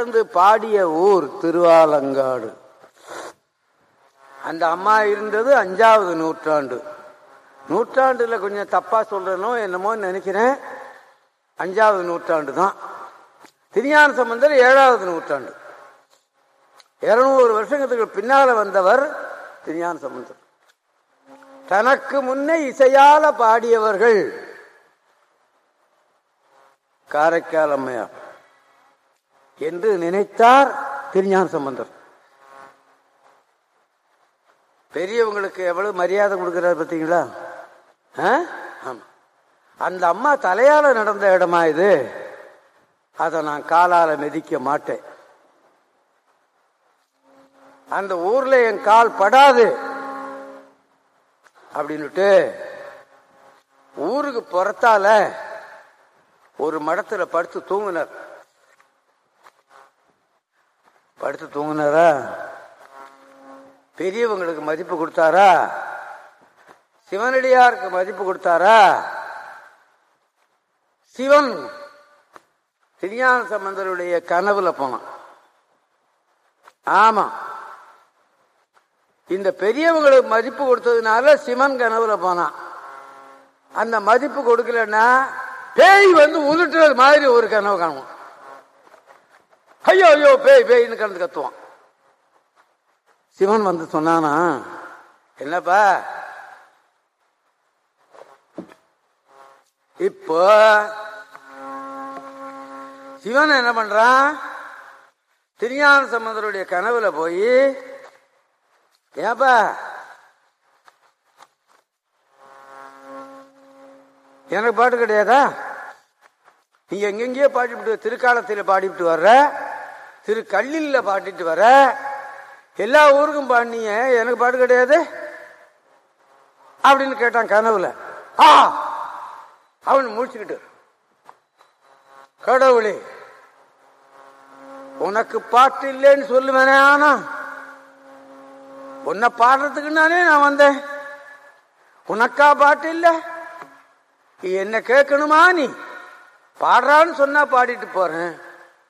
நடந்து பாடிய ஊர் திருவாலங்காடு அந்த அம்மா இருந்தது அஞ்சாவது நூற்றாண்டு நூற்றாண்டுல கொஞ்சம் தப்பா சொல்றனோ என்னமோ நினைக்கிறேன் அஞ்சாவது நூற்றாண்டு தான் திருஞான சம்பந்தர் ஏழாவது நூற்றாண்டு இருநூறு வருஷங்களுக்கு பின்னால வந்தவர் திருஞான சம்பந்தர் தனக்கு முன்னே இசையால பாடியவர்கள் காரைக்கால் அம்மையார் என்று நினைத்தார் திருஞான சம்பந்தர் பெரியவங்களுக்கு எவ்வளவு மரியாதை கொடுக்கிறார் பார்த்தீங்களா ஆ? ஆமா அந்த அம்மா தலையால நடந்த இடமா இது அதை நான் காலால மிதிக்க மாட்டேன் அந்த ஊர்ல என் கால் படாது அப்படின்னுட்டு ஊருக்கு புறத்தால ஒரு மடத்துல படுத்து தூங்கினார் படுத்து தூங்கினாரா பெரியவங்களுக்கு மதிப்பு கொடுத்தாரா சிவனடியாருக்கு மதிப்பு கொடுத்தாரா சிவன் திருஞான சம்பந்தருடைய கனவுல போனான் ஆமா இந்த பெரியவங்களுக்கு மதிப்பு கொடுத்ததுனால சிவன் கனவுல போனான் அந்த மதிப்பு கொடுக்கலன்னா பேய் வந்து உருட்டுறது மாதிரி ஒரு கனவு காணுவான் ஐயோ ஐயோ பேய் பேய்னு கலந்து கத்துவான் சிவன் வந்து சொன்னானா என்னப்பா இப்போ சிவன் என்ன பண்றான் திருஞான சம்பந்தருடைய கனவுல போய் ஏப்பா எனக்கு பாட்டு கிடையாதா நீங்க எங்கெங்கேயோ பாடிவிட்டு திருக்காலத்தில் பாடிவிட்டு வர்ற திரு கல்லில்ல பாடிட்டு வர எல்லா ஊருக்கும் பாடினீங்க எனக்கு பாட்டு கிடையாது அப்படின்னு கேட்டான் கனவுல ஆ அவன் முடிச்சுக்கிட்டு கடவுளே உனக்கு பாட்டு இல்லைன்னு சொல்லுவேனே ஆனா உன்னை பாடுறதுக்கு நானே நான் வந்தேன் உனக்கா பாட்டு இல்ல நீ என்ன கேட்கணுமா நீ பாடுறான்னு சொன்னா பாடிட்டு போறேன்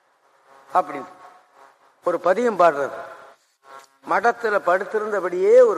அப்படின்னு ஒரு பதியம் பாடுறது மடத்துல படுத்திருந்தபடியே ஒரு